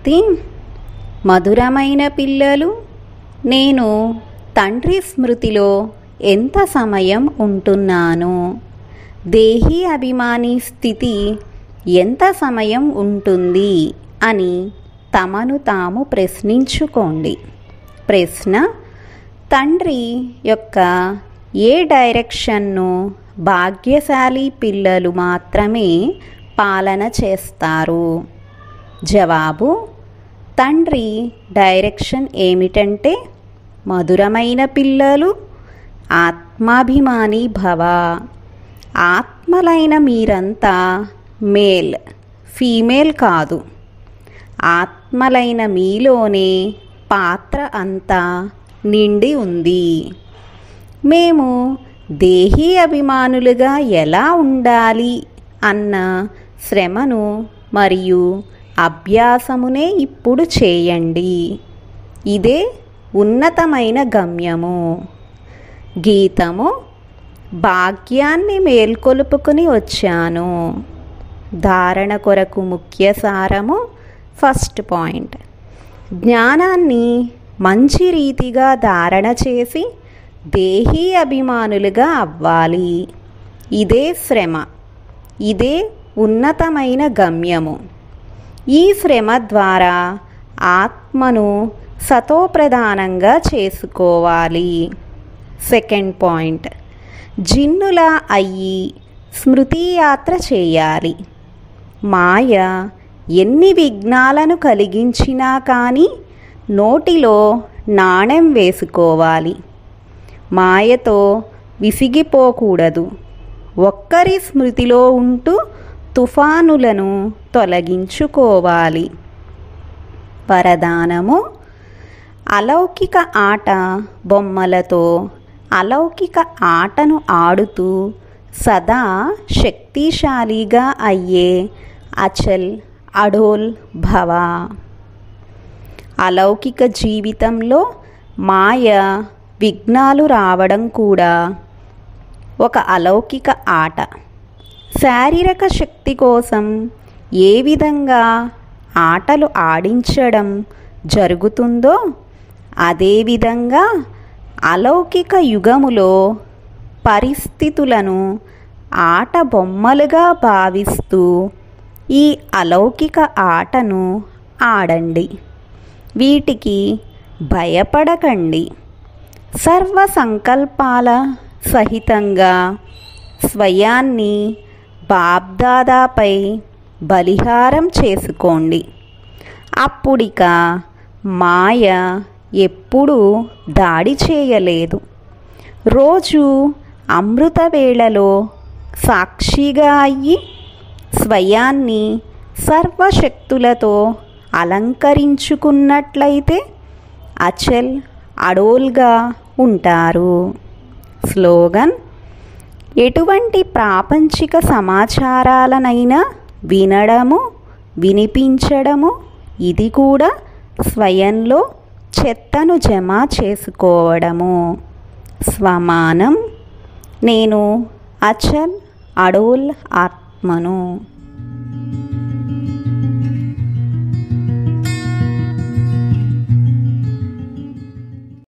స్మృతి మధురమైన పిల్లలు నేను తండ్రి స్మృతిలో ఎంత సమయం ఉంటున్నాను దేహీ అభిమాని స్థితి ఎంత సమయం ఉంటుంది అని తమను తాము ప్రశ్నించుకోండి ప్రశ్న తండ్రి యొక్క ఏ డైరెక్షన్ను భాగ్యశాలి పిల్లలు మాత్రమే పాలన చేస్తారు జవాబు తండ్రి డైరెక్షన్ ఏమిటంటే మధురమైన పిల్లలు ఆత్మాభిమాని భవ ఆత్మలైన మీరంతా మేల్ ఫీమేల్ కాదు ఆత్మలైన మీలోనే పాత్ర అంతా నిండి ఉంది మేము దేహీ అభిమానులుగా ఎలా ఉండాలి అన్న శ్రమను మరియు అభ్యాసమునే ఇప్పుడు చేయండి ఇదే ఉన్నతమైన గమ్యము గీతము భాగ్యాన్ని మేల్కొలుపుకుని వచ్చాను ధారణ కొరకు ముఖ్య సారము ఫస్ట్ పాయింట్ జ్ఞానాన్ని మంచి రీతిగా ధారణ చేసి దేహీ అభిమానులుగా అవ్వాలి ఇదే శ్రమ ఇదే ఉన్నతమైన గమ్యము ఈ శ్రమ ద్వారా ఆత్మను సతోప్రధానంగా చేసుకోవాలి సెకండ్ పాయింట్ జిన్నులా అయ్యి స్మృతి యాత్ర చేయాలి మాయ ఎన్ని విఘ్నాలను కలిగించినా కానీ నోటిలో నాణెం వేసుకోవాలి మాయతో విసిగిపోకూడదు ఒక్కరి స్మృతిలో ఉంటూ తుఫానులను తొలగించుకోవాలి వరదానము అలౌకిక ఆట బొమ్మలతో అలౌకిక ఆటను ఆడుతూ సదా శక్తిశాలిగా అయ్యే అచల్ అడోల్ భవ అలౌకిక జీవితంలో మాయ విఘ్నాలు రావడం కూడా ఒక అలౌకిక ఆట శారీరక శక్తి కోసం ఏ విధంగా ఆటలు ఆడించడం జరుగుతుందో అదేవిధంగా అలౌకిక యుగములో పరిస్థితులను ఆట బొమ్మలుగా భావిస్తూ ఈ అలౌకిక ఆటను ఆడండి వీటికి భయపడకండి సర్వ సంకల్పాల సహితంగా స్వయాన్ని బాబ్దాదాపై బలిహారం చేసుకోండి అప్పుడిక మాయ ఎప్పుడూ దాడి చేయలేదు రోజు అమృత వేళలో సాక్షిగా అయ్యి స్వయాన్ని సర్వశక్తులతో అలంకరించుకున్నట్లయితే అచల్ అడోల్గా ఉంటారు స్లోగన్ ఎటువంటి ప్రాపంచిక సమాచారాలనైనా వినడము వినిపించడము ఇది కూడా స్వయంలో చెత్తను జమ చేసుకోవడము స్వమానం నేను అచల్ అడోల్ ఆత్మను